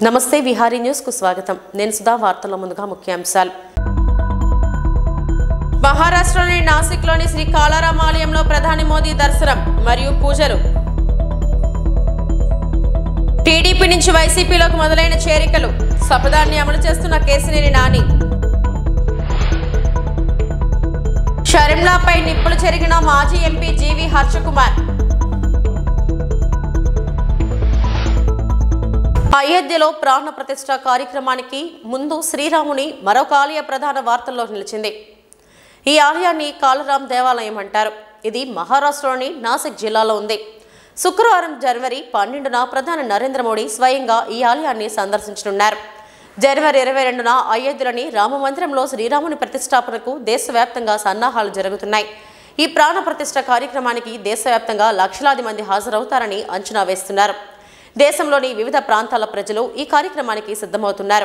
నమస్తే విహారీ న్యూస్ కు స్వాగతం నేను సుధా వార్తల ముందుగా ముఖ్యాంశాలు మహారాష్ట్రలోని నాసిక్లోని శ్రీ కాలారాం ఆలయంలో ప్రధాని మోదీ దర్శనం మరియు పూజలు టీడీపీ నుంచి వైసీపీలోకి మొదలైన చేరికలు శపథాన్ని అమలు చేస్తున్న కేసినేని నాని షర్మిలాపై నిప్పులు చెరిగిన మాజీ ఎంపీ జీవి హర్షకుమార్ అయోధ్యలో ప్రాణ ప్రతిష్ఠ కార్యక్రమానికి ముందు శ్రీరాముని మరొక ఆలయ ప్రధాన వార్తల్లో నిలిచింది ఈ ఆలయాన్ని కాలరాం దేవాలయం అంటారు ఇది మహారాష్ట్రలోని నాసిక్ జిల్లాలో ఉంది శుక్రవారం జనవరి పన్నెండున ప్రధాని నరేంద్ర మోడీ స్వయంగా ఈ ఆలయాన్ని సందర్శించనున్నారు జనవరి ఇరవై రెండున అయోధ్యలోని రామ మందిరంలో శ్రీరాముని ప్రతిష్టాపనకు దేశవ్యాప్తంగా సన్నాహాలు జరుగుతున్నాయి ఈ ప్రాణ ప్రతిష్ఠ కార్యక్రమానికి దేశవ్యాప్తంగా లక్షలాది మంది హాజరవుతారని అంచనా వేస్తున్నారు దేశంలోని వివిధ ప్రాంతాల ప్రజలు ఈ కార్యక్రమానికి సిద్ధమవుతున్నారు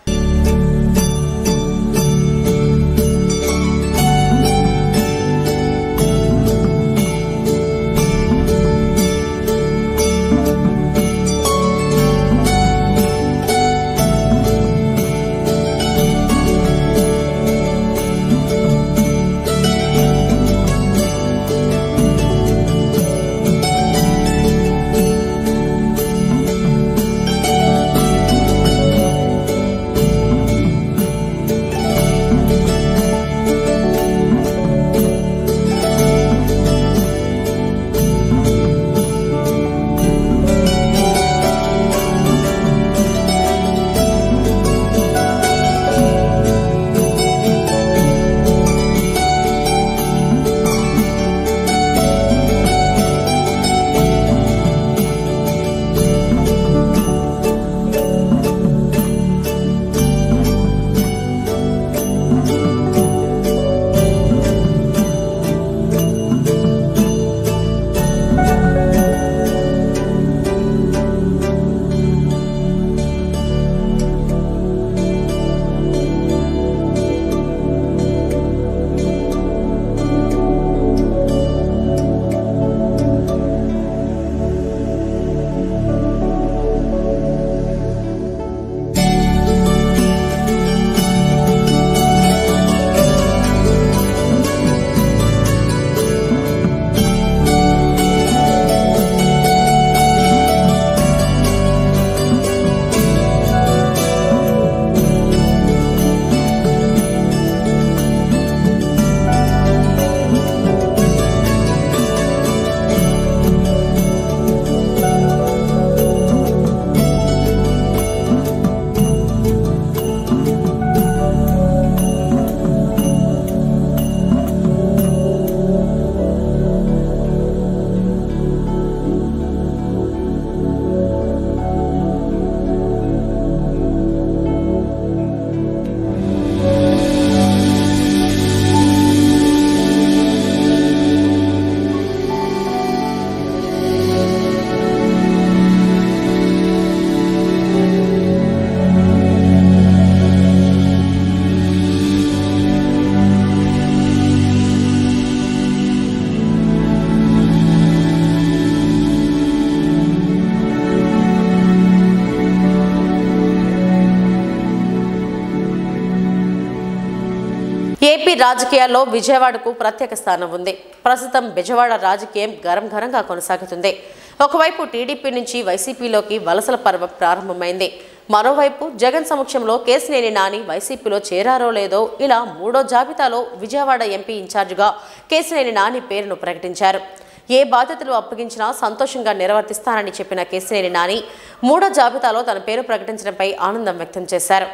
ఏపీ రాజకీయాల్లో విజయవాడకు ప్రత్యేక స్థానం ఉంది ప్రస్తుతం విజయవాడ రాజకీయం గరం గరంగా కొనసాగుతుంది ఒకవైపు టీడీపీ నుంచి వైసీపీలోకి వలసల పర్వం ప్రారంభమైంది మరోవైపు జగన్ సమక్షంలో కేసినేని నాని వైసీపీలో చేరారో లేదో ఇలా మూడో జాబితాలో విజయవాడ ఎంపీ ఇన్ఛార్జిగా కేసినేని నాని పేరును ప్రకటించారు ఏ బాధ్యతలు అప్పగించినా సంతోషంగా నిర్వర్తిస్తానని చెప్పిన కేసినేని నాని మూడో జాబితాలో తన పేరు ప్రకటించడంపై ఆనందం వ్యక్తం చేశారు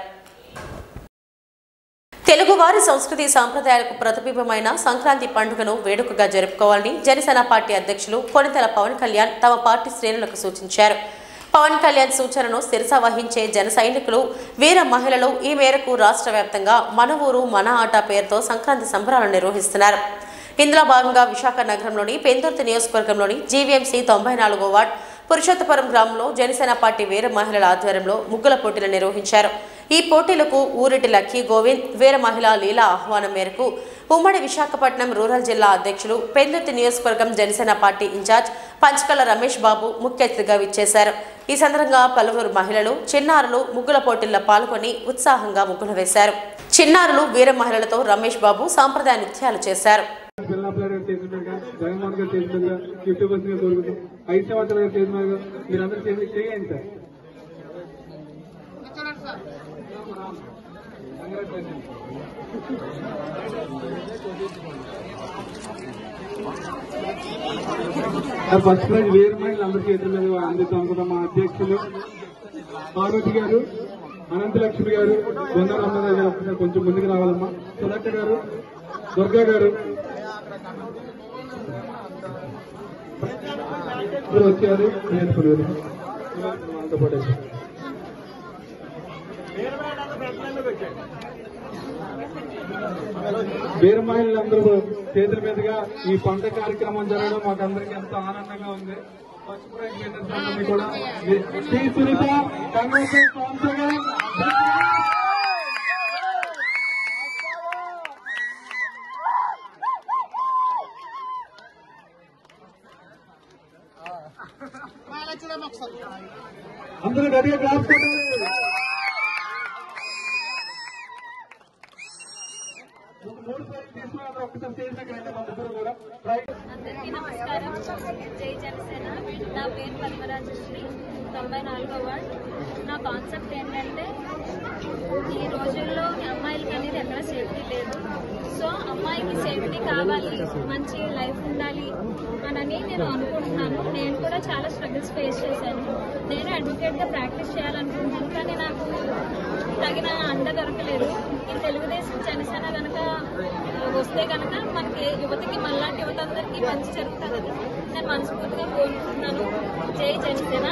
తెలుగువారి సంస్కృతి సాంప్రదాయాలకు ప్రతిబింబమైన సంక్రాంతి పండుగను వేడుకగా జరుపుకోవాలని జనసేన పార్టీ అధ్యక్షులు కొనితెల పవన్ కళ్యాణ్ తమ పార్టీ శ్రేణులకు సూచించారు పవన్ కళ్యాణ్ సూచనను శిరస వహించే జన సైనికులు వీర మహిళలు ఈ మేరకు రాష్ట్ర వ్యాప్తంగా మన ఊరు మన ఆట పేరుతో సంక్రాంతి సంబరాలు నిర్వహిస్తున్నారు ఇందులో భాగంగా విశాఖ నగరంలోని పెందుర్తి నియోజకవర్గంలోని జీవీఎంసీ తొంభై నాలుగో వార్డ్ పురుషోత్తపురం గ్రామంలో జనసేన పార్టీ వీర మహిళల ఆధ్వర్యంలో ముగ్గుల పోటీలు నిర్వహించారు ఈ పోటీలకు ఊరిటి లక్కీ గోవింద్ వీర మహిళ లీలా ఆహ్వానం మేరకు ఉమ్మడి విశాఖపట్నం రూరల్ జిల్లా అధ్యక్షులు పెందుర్తి నియోజకవర్గం జనసేన పార్టీ ఇన్ఛార్జ్ పంచకల రమేష్ బాబు ముఖ్య అతిథిగా విచ్చేశారు ఈ సందర్భంగా పలువురు మహిళలు చిన్నారులు ముగ్గుల పోటీల్లో పాల్గొని ఉత్సాహంగా ముగ్గులు వేశారు చిన్నారులు వీర మహిళలతో రమేష్ బాబు సాంప్రదాయ నృత్యాలు చేశారు పిల్లల చేసినట్టుగా జగన్మోహన్ గారు చేసినట్టుగా ఫిఫ్టీ పర్సెంట్ కోరుకుంటాం ఐదు సంవత్సరాలు గారు చేసినట్టుగా మీరందరూ చేసి చేయండి సార్ సార్ ఫస్ట్ ప్రైజ్ వేరు మైండ్ అందరి చేతుల మీద అందిద్దాం అనుకుంటాం మా అధ్యక్షులు పార్వతి గారు అనంతలక్ష్మి గారు బొంద రామరాజు గారు ఒకసారి కొంచెం ముందుకు రావాలమ్మా సులక్క గారు దుర్గా గారు ఇప్పుడు వచ్చారు నేర్చుకున్నారు వాళ్ళతో పాటు వచ్చారు. వీరమహిళలందరూ చేతుల మీదుగా ఈ పంట కార్యక్రమం జరగడం మాకందరికి ఎంతో ఆనందంగా ఉంది ఫస్ట్ ప్రైజ్ విన్నర్స్ అందరినీ కూడా శ్రీ సునీత కంగ్రెస్ కౌన్సిలర్ అందరూ గట్టిగా క్లాస్ కొట్టాలి ఒక మూడు ప్రైజ్ తీసుకున్నారు ఒక్కసారి స్టేజ్ దగ్గర రండి మా ముగ్గురు కూడా ప్రైజ్ అందరికీ నమస్కారం జై జనసేన నా పేరు పద్మరాజశ్రీ తొంభై నాలుగో వార్డ్ నా కాన్సెప్ట్ ఏంటంటే ఈ రోజుల్లో అమ్మాయిలకి అనేది ఎక్కడ సేఫ్టీ లేదు సో అమ్మాయికి సేఫ్టీ కావాలి మంచి లైఫ్ ఉండాలి అనని నేను అనుకుంటున్నాను నేను కూడా చాలా స్ట్రగుల్స్ ఫేస్ చేశాను నేను అడ్వకేట్గా ప్రాక్టీస్ చేయాలనుకుంటున్నాను కానీ నాకు తగిన అండ దొరకలేదు ఈ తెలుగుదేశం జనసేన కనుక వస్తే కనుక మనకి యువతకి మళ్ళాంటి యువత అందరికీ మంచి జరుగుతుందని నేను మనస్ఫూర్తిగా కోరుకుంటున్నాను జై జనసేన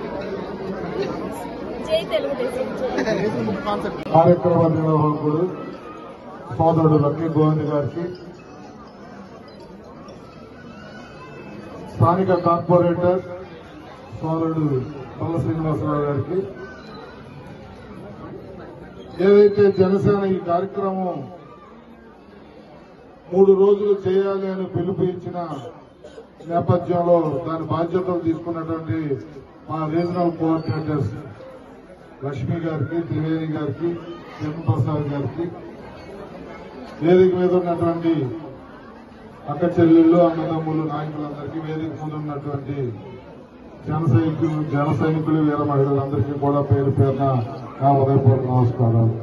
జై తెలుగుదేశం జై కార్యక్రమ నిర్వాహకుడు సోదరుడు లక్కీ గోవింద్ గారికి స్థానిక కార్పొరేటర్ సోదరుడు పల్ల శ్రీనివాసరావు గారికి ఏదైతే జనసేన ఈ కార్యక్రమం మూడు రోజులు చేయాలి అని పిలుపు ఇచ్చిన నేపథ్యంలో దాని బాధ్యతలు తీసుకున్నటువంటి మా రీజనల్ కోఆర్డినేటర్స్ లక్ష్మి గారికి త్రివేణి గారికి ప్రసాద్ గారికి వేదిక మీద ఉన్నటువంటి అక్క చెల్లెళ్ళు అన్నదమ్ములు నాయకులందరికీ వేదిక ముందు ఉన్నటువంటి జన సైనికులు జన సైనికులు వీర మహిళలందరికీ కూడా పేరు పేరున నా ఉదయపూర్వక నమస్కారాలు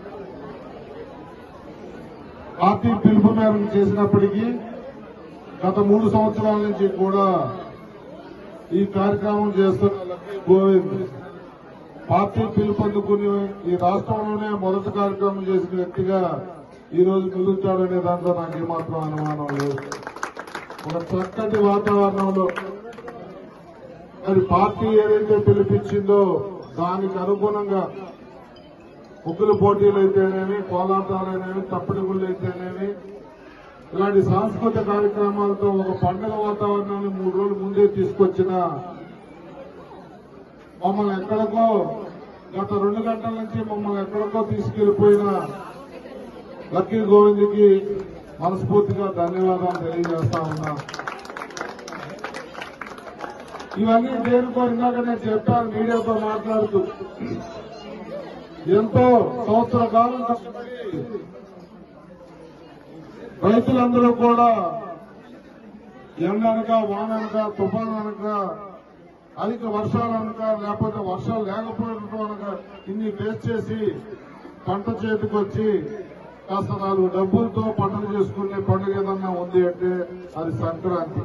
పార్టీ పిలుపు మేరకు చేసినప్పటికీ గత మూడు సంవత్సరాల నుంచి కూడా ఈ కార్యక్రమం చేస్తున్న లక్కీ గోవింద్ పార్టీ పిలుపొందుకుని ఈ రాష్ట్రంలోనే మొదటి కార్యక్రమం చేసిన వ్యక్తిగా ఈ రోజు మిగులుతాడనే దాంట్లో నాకు ఏమాత్రం అనుమానం లేదు ఒక చక్కటి వాతావరణంలో మరి పార్టీ ఏదైతే పిలిపించిందో దానికి అనుగుణంగా ముగ్గుల పోటీలు అయితేనేమి కోలాటాలైతేనేమి తప్పిడిగుళ్ళు అయితేనేమి ఇలాంటి సాంస్కృతిక కార్యక్రమాలతో ఒక పండుగ వాతావరణాన్ని మూడు రోజుల ముందే తీసుకొచ్చిన మమ్మల్ని ఎక్కడికో గత రెండు గంటల నుంచి మమ్మల్ని ఎక్కడికో తీసుకెళ్లిపోయిన లక్కీ గోవింద్కి మనస్ఫూర్తిగా ధన్యవాదాలు తెలియజేస్తా ఉన్నా ఇవన్నీ దేనికో ఇందాక నేను చెప్పాను మీడియాతో మాట్లాడుతూ ఎంతో సంవత్సర కాలం కష్టపడి రైతులందరూ కూడా ఎండనక వాననక తుఫాన్ అనక అధిక వర్షాలు అనక లేకపోతే వర్షాలు లేకపోవడం అనక ఇన్ని ఫేస్ చేసి పంట చేతికి వచ్చి కాస్త నాలుగు డబ్బులతో పండుగ చేసుకునే పండుగ ఏదన్నా ఉంది అంటే అది సంక్రాంతి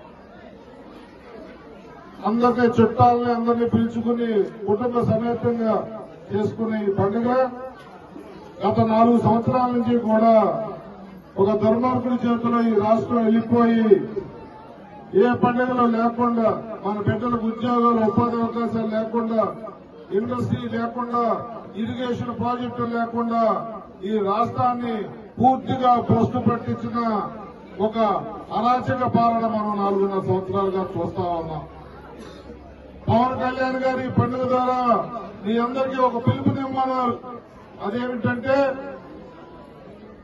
అందరినీ చుట్టాలని అందరినీ పిలుచుకుని కుటుంబ సమేతంగా చేసుకునే ఈ పండుగ గత నాలుగు సంవత్సరాల నుంచి కూడా ఒక దుర్మార్గుడి చేతిలో ఈ రాష్ట్రం వెళ్ళిపోయి ఏ పండుగలు లేకుండా మన బిడ్డలకు ఉద్యోగాలు ఉపాధి అవకాశాలు లేకుండా ఇండస్ట్రీ లేకుండా ఇరిగేషన్ ప్రాజెక్టులు లేకుండా ఈ రాష్ట్రాన్ని పూర్తిగా భ్రష్టు పట్టించిన ఒక అరాచక పాలన మనం నాలుగున్నర సంవత్సరాలుగా చూస్తా ఉన్నాం పవన్ కళ్యాణ్ గారి ఈ పండుగ ద్వారా మీ అందరికీ ఒక పిలుపునిమ్మన్నారు అదేమిటంటే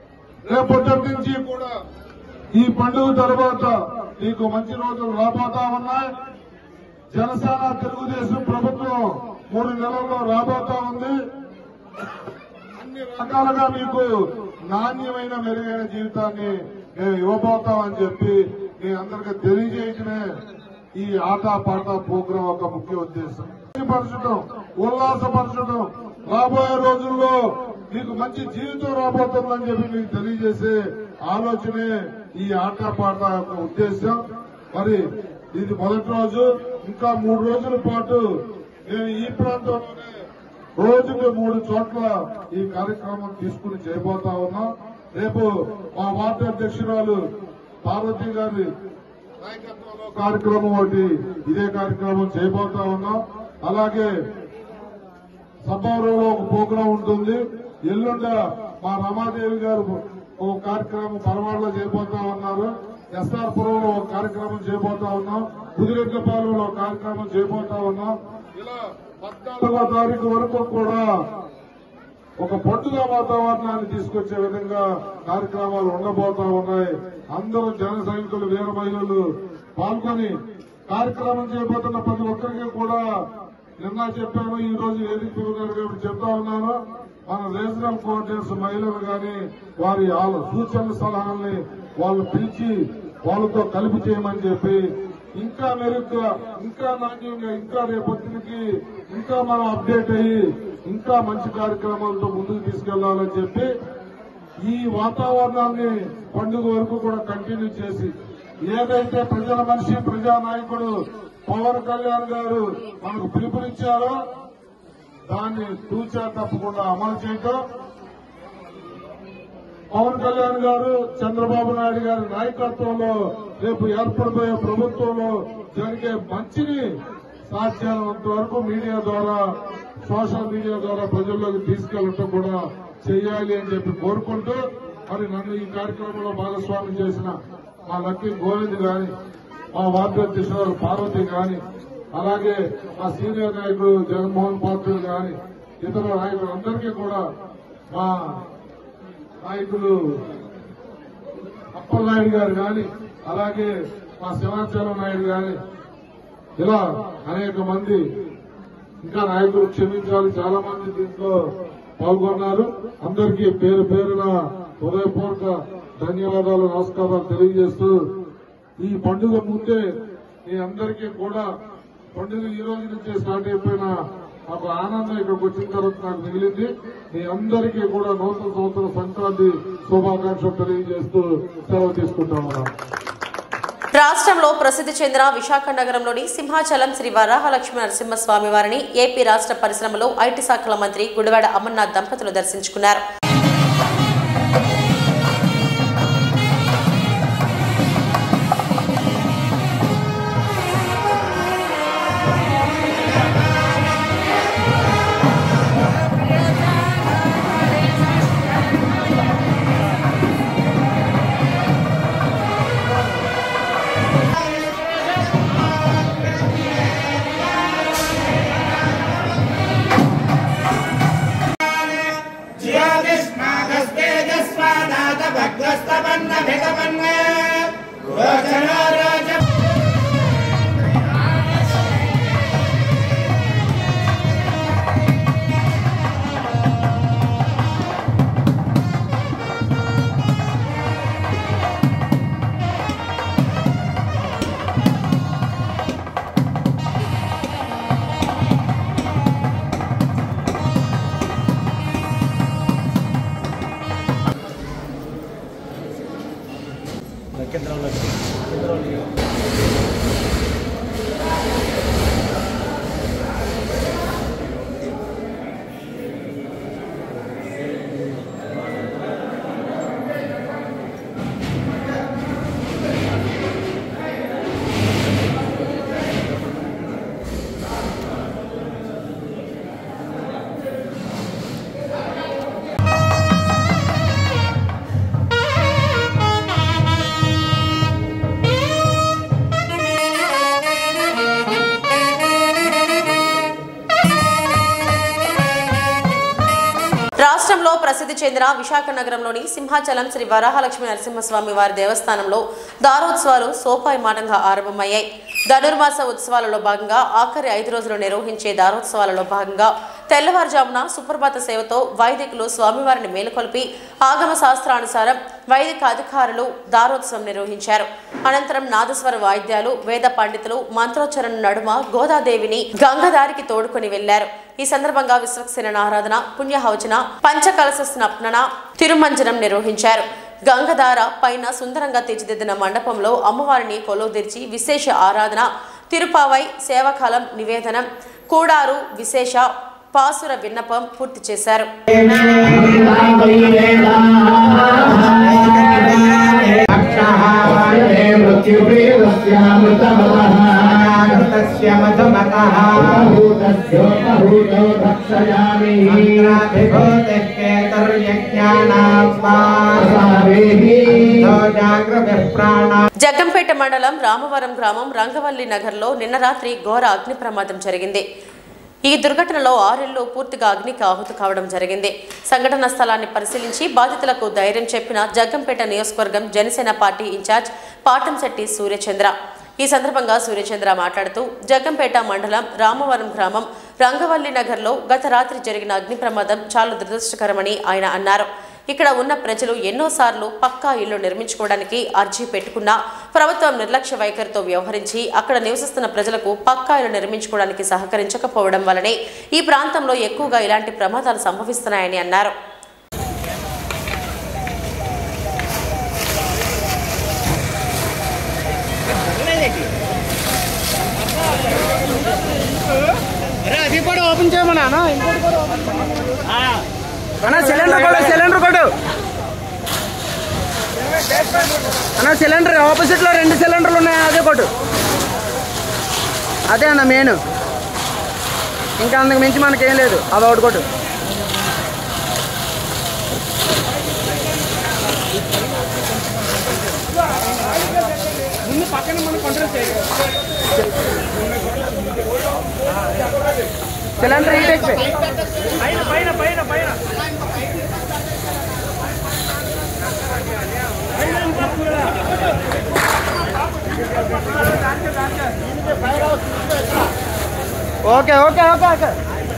రేపటి నుంచి కూడా ఈ పండుగ తర్వాత నీకు మంచి రోజులు రాబోతా ఉన్నాయి జనసేన తెలుగుదేశం ప్రభుత్వం మూడు నెలల్లో రాబోతా ఉంది అన్ని రకాలుగా మీకు నాణ్యమైన మెరుగైన జీవితాన్ని మేము ఇవ్వబోతామని చెప్పి మీ అందరికీ తెలియజేయటమే ఈ ఆట పాట ప్రోగ్రాం ఒక ముఖ్య ఉద్దేశం పరచడం ఉల్లాసపరచడం రాబోయే రోజుల్లో మీకు మంచి జీవితం రాబోతుందని చెప్పి మీకు తెలియజేసే ఆలోచనే ఈ ఆట పాట యొక్క ఉద్దేశం మరి ఇది మొదటి రోజు ఇంకా మూడు రోజుల పాటు నేను ఈ ప్రాంతంలోనే రోజుకు మూడు చోట్ల ఈ కార్యక్రమం తీసుకుని చేయబోతా ఉన్నాం రేపు మా వార్డు అధ్యక్షురాలు పార్వతి గారి నాయకత్వంలో కార్యక్రమం ఒకటి ఇదే కార్యక్రమం చేయబోతా ఉన్నాం అలాగే సభావరంలో ఒక ప్రోగ్రాం ఉంటుంది ఎల్లుండ మా రమాదేవి గారు ఒక కార్యక్రమం పరవాడలో చేయబోతా ఉన్నారు ఎస్ఆర్ పురంలో ఒక కార్యక్రమం చేయబోతా ఉన్నాం కుదిరెడ్లపాలెంలో ఒక కార్యక్రమం చేయబోతా ఉన్నాం ఇలా పద్నాలుగో తారీఖు వరకు కూడా ఒక పండుగ వాతావరణాన్ని తీసుకొచ్చే విధంగా కార్యక్రమాలు ఉండబోతా ఉన్నాయి అందరూ జన సైనికులు వీర మహిళలు పాల్గొని కార్యక్రమం చేయబోతున్న ప్రతి ఒక్కరికి కూడా నిన్న చెప్పాను ఈ రోజు వేదిక గారు కాబట్టి చెప్తా ఉన్నాను మన రీజనల్ కోఆర్డినేటర్స్ మహిళలు గాని వారి ఆల- సూచనల సలహాలని వాళ్ళు పిలిచి వాళ్ళతో కలిపి చేయమని చెప్పి ఇంకా మెరుగ్గా ఇంకా నాణ్యంగా ఇంకా రేపొద్దునికి ఇంకా మనం అప్డేట్ అయ్యి ఇంకా మంచి కార్యక్రమాలతో ముందుకు తీసుకెళ్లాలని చెప్పి ఈ వాతావరణాన్ని పండుగ వరకు కూడా కంటిన్యూ చేసి ఏదైతే ప్రజల మనిషి ప్రజానాయకుడు పవన్ కళ్యాణ్ గారు మనకు పిలుపునిచ్చారో దాన్ని తూచా తప్పకుండా అమలు చేయటం పవన్ కళ్యాణ్ గారు చంద్రబాబు నాయుడు గారి నాయకత్వంలో రేపు ఏర్పడబోయే ప్రభుత్వంలో జరిగే మంచిని సాధ్యమైనంత వరకు మీడియా ద్వారా సోషల్ మీడియా ద్వారా ప్రజల్లోకి తీసుకెళ్లటం కూడా చేయాలి అని చెప్పి కోరుకుంటూ మరి నన్ను ఈ కార్యక్రమంలో భాగస్వామ్యం చేసిన మా లక్కీ గోవింద్ గాని మా వార్డు అధ్యక్షురాలు పార్వతి గాని అలాగే మా సీనియర్ నాయకుడు జగన్మోహన్ పాత్రుడు గాని ఇతర నాయకులందరికీ కూడా మా నాయకులు అప్పలనాయుడు గారు గాని అలాగే మా శివాచలం నాయుడు గాని ఇలా అనేక మంది ఇంకా నాయకులు క్షమించాలి చాలా మంది దీంట్లో పాల్గొన్నారు అందరికీ పేరు పేరున హృదయపూర్వక ధన్యవాదాలు నమస్కారాలు తెలియజేస్తూ ఈ పండుగ ముందే మీ అందరికీ కూడా పండుగ ఈ రోజు నుంచే స్టార్ట్ అయిపోయిన నాకు ఆనందం ఇక్కడికి వచ్చిన తర్వాత నాకు మిగిలింది మీ అందరికీ కూడా నూతన సంవత్సర సంక్రాంతి శుభాకాంక్షలు తెలియజేస్తూ సెలవు తీసుకుంటా ఉన్నాను రాష్ట్రంలో ప్రసిద్ధి చెందిన విశాఖ నగరంలోని సింహాచలం శ్రీ వరాహలక్ష్మి నరసింహస్వామి వారిని ఏపీ రాష్ట్ర పరిశ్రమలో ఐటీ శాఖల మంత్రి గుడివాడ అమర్నాథ్ దంపతులు దర్శించుకున్నారు ज्योतिष्मागस्तेजस्वा రాష్ట్రంలో ప్రసిద్ధి చెందిన విశాఖ నగరంలోని సింహాచలం శ్రీ వరాహలక్ష్మి నరసింహస్వామి వారి దేవస్థానంలో దారోత్సవాలు సోపాయమానంగా ఆరంభమయ్యాయి ధనుర్మాస ఉత్సవాలలో భాగంగా ఆఖరి ఐదు రోజులు నిర్వహించే దారోత్సవాలలో భాగంగా తెల్లవారుజామున సుప్రభాత సేవతో వైదికులు స్వామివారిని మేలుకొల్పి ఆగమ శాస్త్రానుసారం వైదిక అధికారులు దారోత్సవం నిర్వహించారు అనంతరం నాదస్వర వాయిద్యాలు వేద పండితులు మంత్రోచ్చరణ నడుమ గోదాదేవిని గంగదారికి తోడుకొని వెళ్లారు ఈ సందర్భంగా విశ్వక్సేన ఆరాధన పుణ్యహవచన పంచకలశ స్నప్నన తిరుమంజనం నిర్వహించారు గంగధార పైన సుందరంగా తీర్చిదిద్దిన మండపంలో అమ్మవారిని కొలువుదీర్చి విశేష ఆరాధన తిరుపావై సేవకాలం నివేదనం కూడారు విశేష పాసుర విన్నపం పూర్తి చేశారు మృత్యుప్రియస్యామృతమృతస్య మధుమతః ప్రాణ జగ్గంపేట మండలం రామవరం గ్రామం రంగవల్లి నగర్లో నిన్న రాత్రి ఘోర అగ్ని ప్రమాదం జరిగింది ఈ దుర్ఘటనలో ఆరిళ్లు పూర్తిగా అగ్నికి ఆహుతి కావడం జరిగింది సంఘటన స్థలాన్ని పరిశీలించి బాధితులకు ధైర్యం చెప్పిన జగ్గంపేట నియోజకవర్గం జనసేన పార్టీ ఇన్ఛార్జ్ పాటంశెట్టి సూర్యచంద్ర ఈ సందర్భంగా సూర్యచంద్ర మాట్లాడుతూ జగ్గంపేట మండలం రామవరం గ్రామం రంగవల్లి నగర్లో గత రాత్రి జరిగిన అగ్ని ప్రమాదం చాలా దురదృష్టకరమని ఆయన అన్నారు ఇక్కడ ఉన్న ప్రజలు ఎన్నోసార్లు పక్కా ఇల్లు నిర్మించుకోవడానికి అర్జీ పెట్టుకున్నా ప్రభుత్వం నిర్లక్ష్య వైఖరితో వ్యవహరించి అక్కడ నివసిస్తున్న ప్రజలకు పక్కా ఇల్లు నిర్మించుకోవడానికి సహకరించకపోవడం వల్లనే ఈ ప్రాంతంలో ఎక్కువగా ఇలాంటి ప్రమాదాలు సంభవిస్తున్నాయని అన్నారు అది కూడా ఓపెన్ చేయమన్నా అన్న, ఇంకోటి కూడా ఓపెన్ చేయమన్నా. అన్న సిలిండర్ కొడు సిలిండర్ కొడు అన్న సిలిండర్ ఆపోజిట్ లో రెండు సిలిండర్లు ఉన్నాయి అదే కొట్టు అదే అన్న మెయిన్ ఇంకా అందుకు మించి మనకేం లేదు అది ఒకటి కొట్టు సిలిండర్ హీట్ అయిపోయి ఓకే ఓకే ఓకే ఓకే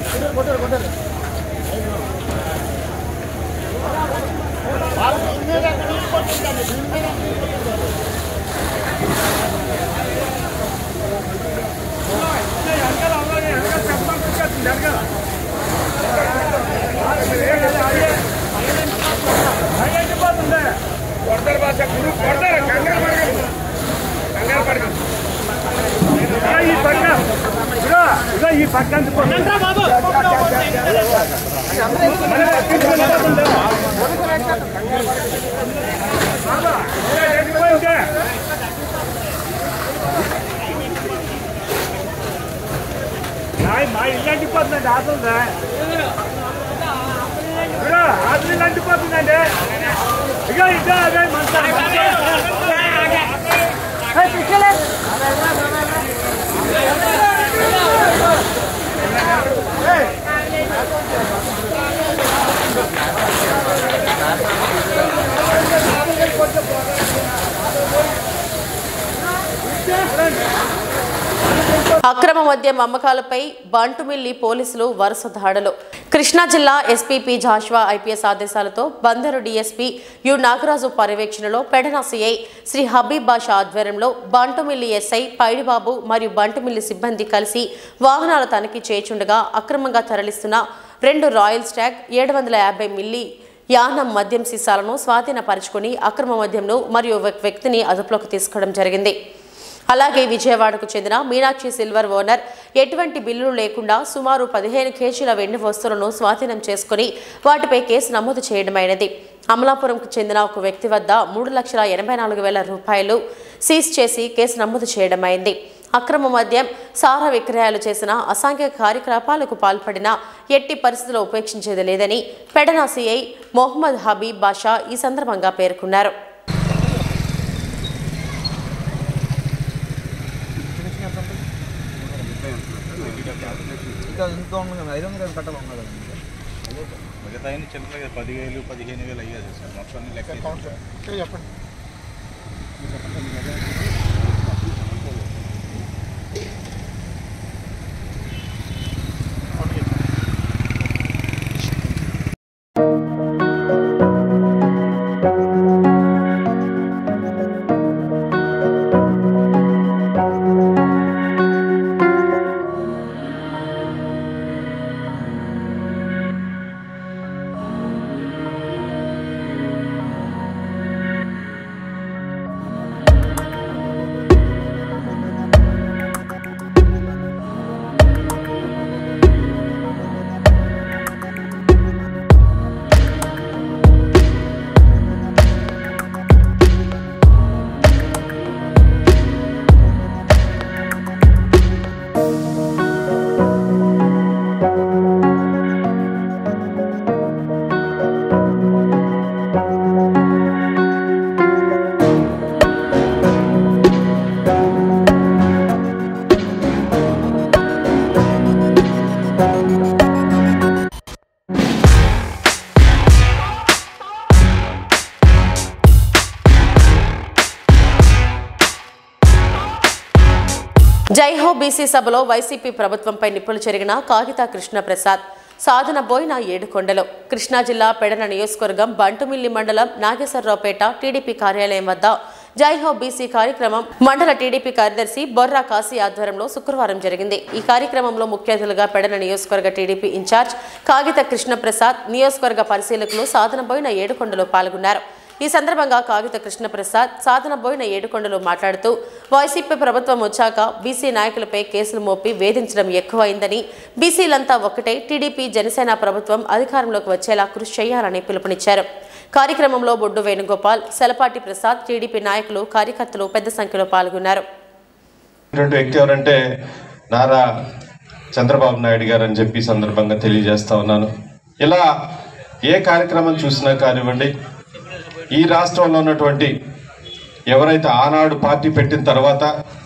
మా ఇల్లు అంటిపోతుందండి ఆతుందా ఆతులు అంటిపోతుందండి ఇక ఇక అదే మంచి అక్రమ మద్యం అమ్మకాలపై బంటుమిల్లి పోలీసులు వరుస దాడులు కృష్ణా జిల్లా ఎస్పీపీ జాషువా ఐపీఎస్ ఆదేశాలతో బందరు డీఎస్పీ యు నాగరాజు పర్యవేక్షణలో పెడన సిఐ శ్రీ హబీబ్ బాషా ఆధ్వర్యంలో బంటుమిల్లి ఎస్ఐ పైడిబాబు మరియు బంటుమిల్లి సిబ్బంది కలిసి వాహనాల తనిఖీ చేయుచుండగా అక్రమంగా తరలిస్తున్న రెండు రాయల్ స్టాగ్ ఏడు వందల యాభై మిల్లీ యానం మద్యం సీసాలను స్వాధీనపరుచుకుని అక్రమ మద్యంను మరియు ఒక వ్యక్తిని అదుపులోకి తీసుకోవడం జరిగింది అలాగే విజయవాడకు చెందిన మీనాక్షి సిల్వర్ ఓనర్ ఎటువంటి బిల్లులు లేకుండా సుమారు పదిహేను కేజీల వెండి వస్తువులను స్వాధీనం చేసుకుని వాటిపై కేసు నమోదు చేయడమైనది అమలాపురంకు చెందిన ఒక వ్యక్తి వద్ద మూడు లక్షల ఎనభై నాలుగు వేల రూపాయలు సీజ్ చేసి కేసు నమోదు చేయడమైంది అక్రమ మద్యం సారా విక్రయాలు చేసిన అసాంఘిక కార్యకలాపాలకు పాల్పడిన ఎట్టి పరిస్థితుల్లో ఉపేక్షించేది లేదని పెడనా సిఐ మొహమ్మద్ హబీబ్ బాషా ఈ సందర్భంగా పేర్కొన్నారు ఇంకా ఇంకా ఉంది కదా ఐదు వందలు కట్టాలి ఉన్నది మిగతా అన్ని చిన్నగా పదివేలు పదిహేను వేలు అయ్యేది సార్ మొత్తం అన్ని లెక్క వేసి. జైహో బీసీ సభలో వైసీపీ ప్రభుత్వంపై నిప్పులు చెరిగిన కాగితా కృష్ణప్రసాద్ సాధన బోయిన ఏడుకొండలు కృష్ణా జిల్లా పెడన నియోజకవర్గం బంటుమిల్లి మండలం నాగేశ్వరరావుపేట టీడీపీ కార్యాలయం వద్ద జైహో బీసీ కార్యక్రమం మండల టీడీపీ కార్యదర్శి బొర్రా కాశీ ఆధ్వర్యంలో శుక్రవారం జరిగింది ఈ కార్యక్రమంలో ముఖ్య అతిథులుగా పెడన నియోజకవర్గ టీడీపీ ఇన్ఛార్జ్ కాగిత కృష్ణప్రసాద్ నియోజకవర్గ పరిశీలకులు సాధన బోయిన ఏడుకొండలు పాల్గొన్నారు ఈ సందర్భంగా కాగిత కృష్ణప్రసాద్ సాధన బోయిన ఏడుకొండలు మాట్లాడుతూ వైసీపీ ప్రభుత్వం వచ్చాక బీసీ నాయకులపై కేసులు మోపి వేధించడం ఎక్కువైందని బీసీలంతా ఒక్కటే టీడీపీ జనసేన ప్రభుత్వం అధికారంలోకి వచ్చేలా కృషి చేయాలని పిలుపునిచ్చారు కార్యక్రమంలో బొడ్డు వేణుగోపాల్ సెలపాటి ప్రసాద్ టీడీపీ నాయకులు కార్యకర్తలు పెద్ద సంఖ్యలో పాల్గొన్నారు ఇటువంటి వ్యక్తి ఎవరంటే నారా చంద్రబాబు నాయుడు గారు అని చెప్పి ఈ సందర్భంగా తెలియజేస్తా ఉన్నాను ఇలా ఏ కార్యక్రమం చూసినా కానివ్వండి ఈ రాష్ట్రంలో ఉన్నటువంటి ఎవరైతే ఆనాడు పార్టీ పెట్టిన తర్వాత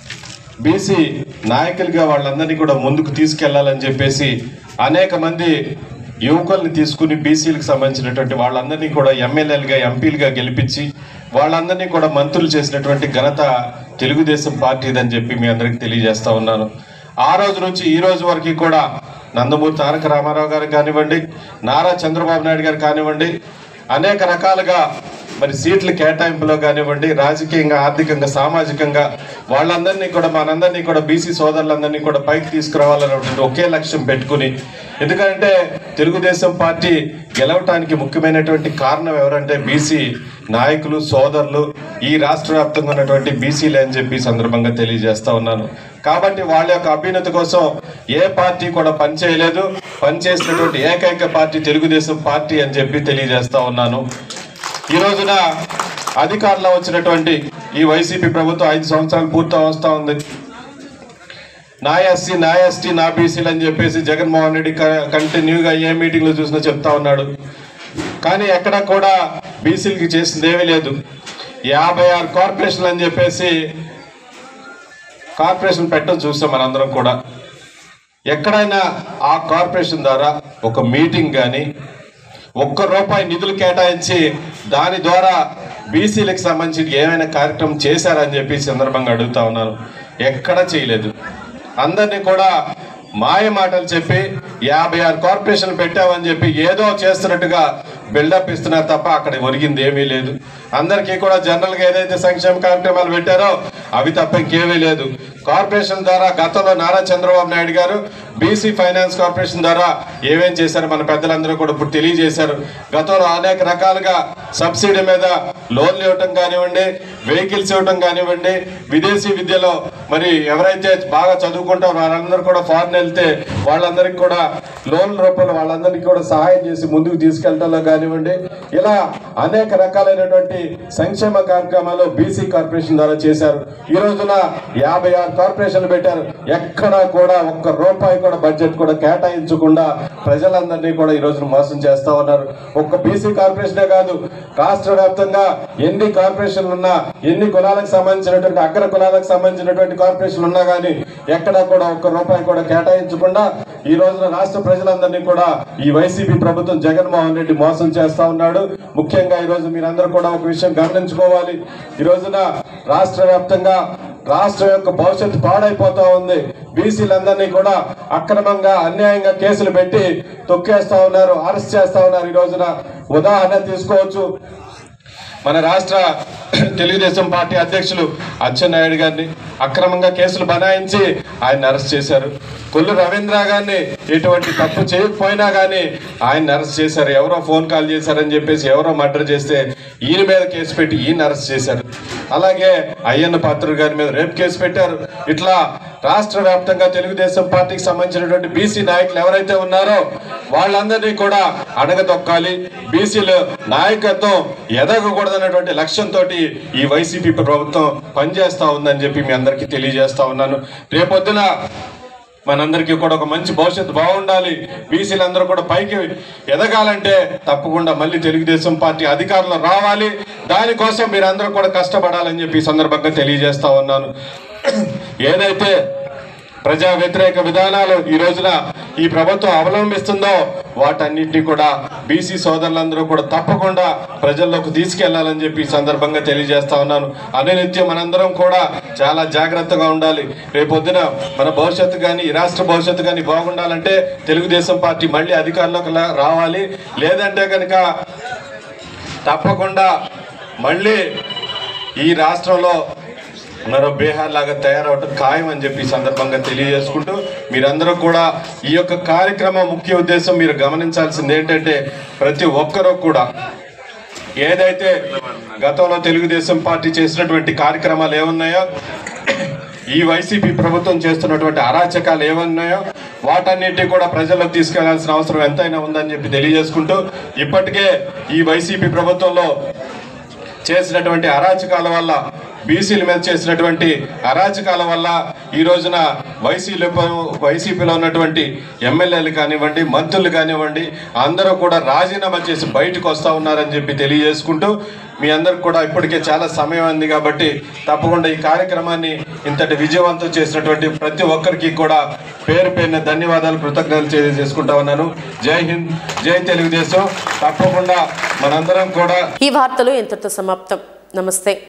బీసీ నాయకులుగా వాళ్ళందరినీ కూడా ముందుకు తీసుకెళ్లాలని చెప్పేసి అనేక మంది యువకుల్ని తీసుకుని బీసీలకు సంబంధించినటువంటి వాళ్ళందరినీ కూడా ఎమ్మెల్యేలుగా ఎంపీలుగా గెలిపించి వాళ్ళందరినీ కూడా మంత్రులు చేసినటువంటి ఘనత తెలుగుదేశం పార్టీదని చెప్పి మీ అందరికీ తెలియజేస్తా ఉన్నాను ఆ రోజు నుంచి ఈ రోజు వరకు కూడా నందమూరి తారక రామారావు గారు కానివ్వండి నారా చంద్రబాబు నాయుడు గారు కానివ్వండి అనేక రకాలుగా మరి సీట్ల కేటాయింపులో కానివ్వండి రాజకీయంగా ఆర్థికంగా సామాజికంగా వాళ్ళందరినీ కూడా మనందరినీ కూడా బీసీ సోదరులందరినీ కూడా పైకి తీసుకురావాలన్నటువంటి ఒకే లక్ష్యం పెట్టుకుని ఎందుకంటే తెలుగుదేశం పార్టీ గెలవటానికి ముఖ్యమైనటువంటి కారణం ఎవరంటే బీసీ నాయకులు సోదరులు ఈ రాష్ట్ర వ్యాప్తంగా ఉన్నటువంటి బీసీలే అని చెప్పి ఈ సందర్భంగా తెలియజేస్తా ఉన్నాను కాబట్టి వాళ్ళ యొక్క అభ్యున్నతి కోసం ఏ పార్టీ కూడా పనిచేయలేదు పనిచేసినటువంటి ఏకైక పార్టీ తెలుగుదేశం పార్టీ అని చెప్పి తెలియజేస్తా ఉన్నాను ఈ రోజున అధికారంలో వచ్చినటువంటి ఈ వైసీపీ ప్రభుత్వం ఐదు సంవత్సరాలు పూర్తి వస్తా ఉంది నా ఎస్సీ నా ఎస్టీ నా బీసీలు అని చెప్పేసి జగన్మోహన్ రెడ్డి క- కంటిన్యూగా ఏ మీటింగ్లో చూసినా చెప్తా ఉన్నాడు కానీ ఎక్కడ కూడా బీసీలకి చేసింది ఏమీ లేదు యాభై ఆరు కార్పొరేషన్లు అని చెప్పేసి కార్పొరేషన్ పెట్టడం చూస్తాం మనందరం కూడా ఎక్కడైనా ఆ కార్పొరేషన్ ద్వారా ఒక మీటింగ్ కానీ ఒక్క రూపాయి నిధులు కేటాయించి దాని ద్వారా బీసీలకు సంబంధించి ఏమైనా కార్యక్రమం చేశారని చెప్పి ఈ సందర్భంగా అడుగుతా ఉన్నాను ఎక్కడా చేయలేదు అందరినీ కూడా మాయ మాటలు చెప్పి యాభై ఆరు కార్పొరేషన్లు పెట్టామని చెప్పి ఏదో చేస్తున్నట్టుగా బిల్డప్ ఇస్తున్నారు తప్ప అక్కడ ఒరిగింది ఏమీ లేదు అందరికీ కూడా జనరల్గా ఏదైతే సంక్షేమ కార్యక్రమాలు పెట్టారో అవి తప్ప ఇంకేమీ లేదు కార్పొరేషన్ ద్వారా గతంలో నారా చంద్రబాబు నాయుడు గారు బీసీ ఫైనాన్స్ కార్పొరేషన్ ద్వారా ఏమేం చేశారు మన పెద్దలందరూ కూడా ఇప్పుడు తెలియజేశారు గతంలో అనేక రకాలుగా సబ్సిడీ మీద లోన్లు ఇవ్వటం కానివ్వండి వెహికల్స్ ఇవ్వటం కానివ్వండి విదేశీ విద్యలో మరి ఎవరైతే బాగా చదువుకుంటారో వాళ్ళందరూ కూడా ఫారెన్ వెళ్తే వాళ్ళందరికీ కూడా లోన్ రూపంలో వాళ్ళందరికీ కూడా సహాయం చేసి ముందుకు తీసుకెళ్లడంలో కానివ్వండి ఇలా అనేక రకాలైనటువంటి సంక్షేమ కార్యక్రమాలు బీసీ కార్పొరేషన్ ద్వారా చేశారు ఈ రోజున యాభై ఆరు కార్పొరేషన్లు పెట్టారు ఎక్కడా కూడా ఒక్క రూపాయి కూడా బడ్జెట్ కూడా కేటాయించకుండా ప్రజలందరినీ కూడా ఈ రోజున మోసం చేస్తా ఉన్నారు ఒక్క బీసీ కార్పొరేషనే కాదు రాష్ట్ర వ్యాప్తంగా ఎన్ని కార్పొరేషన్లు ఉన్నా ఎన్ని కులాలకు సంబంధించినటువంటి అగ్ర కులాలకు సంబంధించినటువంటి కార్పొరేషన్లు ఉన్నా కానీ ఎక్కడా కూడా ఒక్క రూపాయి కూడా కేటాయించకుండా ఈ రోజున రాష్ట్ర ప్రజలందరినీ కూడా ఈ వైసీపీ ప్రభుత్వం జగన్మోహన్ రెడ్డి మోసం చేస్తా ఉన్నాడు ముఖ్యంగా ఈ రోజు మీరందరూ కూడా ఒక విషయం గమనించుకోవాలి ఈ రోజున రాష్ట్ర వ్యాప్తంగా రాష్ట్రం యొక్క భవిష్యత్తు పాడైపోతా ఉంది బీసీలందరినీ కూడా అక్రమంగా అన్యాయంగా కేసులు పెట్టి తొక్కేస్తా ఉన్నారు అరెస్ట్ చేస్తా ఉన్నారు ఈ రోజున ఉదాహరణ తీసుకోవచ్చు మన రాష్ట్ర తెలుగుదేశం పార్టీ అధ్యక్షులు అచ్చెన్నాయుడు గారిని అక్రమంగా కేసులు బనాయించి ఆయన అరెస్ట్ చేశారు కొల్లు రవీంద్ర గారిని ఎటువంటి తప్పు చేయకపోయినా కానీ ఆయన అరెస్ట్ చేశారు ఎవరో ఫోన్ కాల్ చేశారని చెప్పేసి ఎవరో మర్డర్ చేస్తే ఈయన మీద కేసు పెట్టి ఈయన అరెస్ట్ చేశారు అలాగే అయ్యన్న పాత్రుడు గారి మీద రేప్ కేసు పెట్టారు ఇట్లా రాష్ట్ర వ్యాప్తంగా తెలుగుదేశం పార్టీకి సంబంధించినటువంటి బీసీ నాయకులు ఎవరైతే ఉన్నారో వాళ్ళందరినీ కూడా అడగదొక్కాలి బీసీలు నాయకత్వం ఎదగకూడదన్నటువంటి లక్ష్యంతో ఈ వైసీపీ ప్రభుత్వం పనిచేస్తా ఉందని చెప్పి మీ అందరికీ తెలియజేస్తా ఉన్నాను రేపొద్దున మనందరికీ కూడా ఒక మంచి భవిష్యత్తు బాగుండాలి బీసీలందరూ కూడా పైకి ఎదగాలంటే తప్పకుండా మళ్ళీ తెలుగుదేశం పార్టీ అధికారంలో రావాలి దానికోసం మీరందరూ కూడా కష్టపడాలని చెప్పి ఈ సందర్భంగా తెలియజేస్తా ఉన్నాను ఏదైతే ప్రజా వ్యతిరేక విధానాలు ఈ రోజున ఈ ప్రభుత్వం అవలంబిస్తుందో వాటన్నిటిని కూడా బీసీ సోదరులందరూ కూడా తప్పకుండా ప్రజల్లోకి తీసుకెళ్లాలని చెప్పి ఈ సందర్భంగా తెలియజేస్తా ఉన్నాను అనునిత్యం మనందరం కూడా చాలా జాగ్రత్తగా ఉండాలి రేపొద్దున మన భవిష్యత్తు కానీ ఈ రాష్ట్ర భవిష్యత్తు కానీ బాగుండాలంటే తెలుగుదేశం పార్టీ మళ్ళీ అధికారంలోకి లా- రావాలి లేదంటే కనుక తప్పకుండా మళ్ళీ ఈ రాష్ట్రంలో మరో బీహార్ లాగా తయారవటం ఖాయం అని చెప్పి ఈ సందర్భంగా తెలియజేసుకుంటూ మీరందరూ కూడా ఈ యొక్క కార్యక్రమం ముఖ్య ఉద్దేశం మీరు గమనించాల్సింది ఏంటంటే ప్రతి ఒక్కరూ కూడా ఏదైతే గతంలో తెలుగుదేశం పార్టీ చేసినటువంటి కార్యక్రమాలు ఏమున్నాయో ఈ వైసీపీ ప్రభుత్వం చేస్తున్నటువంటి అరాచకాలు ఏమన్నాయో వాటన్నిటి కూడా ప్రజల్లోకి తీసుకెళ్లాల్సిన అవసరం ఎంతైనా ఉందని చెప్పి తెలియజేసుకుంటూ ఇప్పటికే ఈ వైసీపీ ప్రభుత్వంలో చేసినటువంటి అరాచకాల వల్ల బీసీల మీద చేసినటువంటి అరాచకాల వల్ల ఈ రోజున వైసీలో వైసీపీలో ఉన్నటువంటి ఎమ్మెల్యేలు కానివ్వండి మంత్రులు కానివ్వండి అందరూ కూడా రాజీనామా చేసి బయటకు వస్తూ ఉన్నారని చెప్పి తెలియజేసుకుంటూ మీ అందరికి కూడా ఇప్పటికే చాలా సమయం ఉంది కాబట్టి తప్పకుండా ఈ కార్యక్రమాన్ని ఇంతటి విజయవంతం చేసినటువంటి ప్రతి ఒక్కరికి కూడా పేరు పేరున ధన్యవాదాలు కృతజ్ఞతలు తెలియజేసుకుంటా ఉన్నాను జై హింద్ జై తెలుగుదేశం తప్పకుండా మనందరం కూడా ఈ వార్తలు ఇంతటితో సమాప్తం నమస్తే